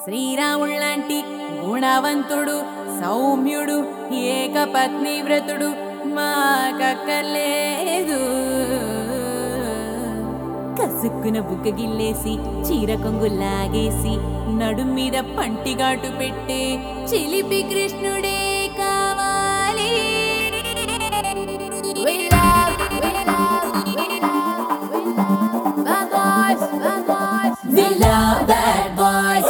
శ్రీరాముళ్ళంటి గుణవంతుడు సౌమ్యుడు ఏకపత్ని వ్రతుడు మాకక్కర్లేదు కసుక్కున బుగ్గ గిల్లేసి చీర కొంగు లాగేసి నడుం మీద పంటిగాటు పెట్టే చిలిపి కృష్ణుడే కావాలి We love, we love, we love, we love bad boys, bad boys. We love bad boys.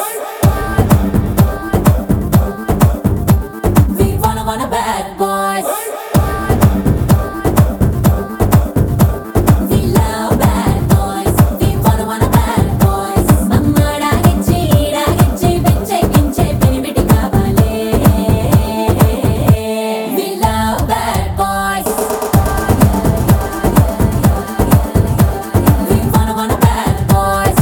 We wanna wanna bad boys. We love bad boys. We wanna wanna bad boys. అమ్మడాగిచ్చి ఈడాగిచ్చి పెంచే గించే పెనిమిటి కావాలే. We love bad boys. We wanna wanna bad boys.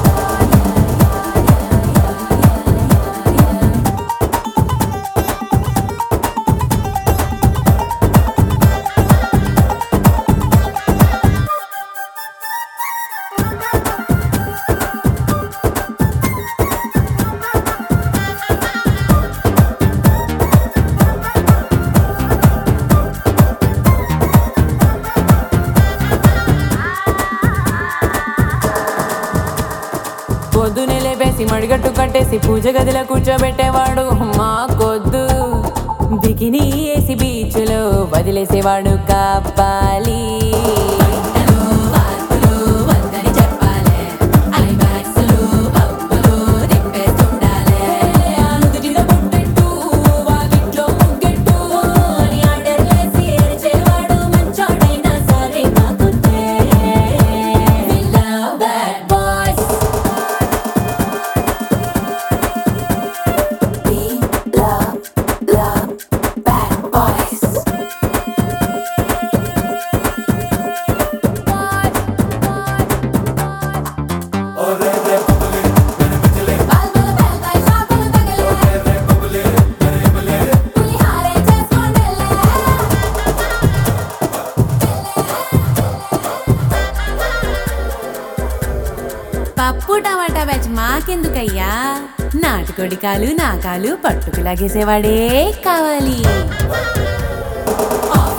పొద్దునే లేపేసి మడిగట్టు కట్టేసి పూజ గదిలో కూర్చోబెట్టేవాడు మా కొద్దు bikini వేసి బీచ్లో వదిలేసేవాడు కాపాలి Bad boys We love, love bad boys. పప్పు టమాటా బ్యాచ్ మాకెందుకయ్యా నాటుకోడి కాలు నా కాలు పట్టుకు లాగేసేవాడే కావాలి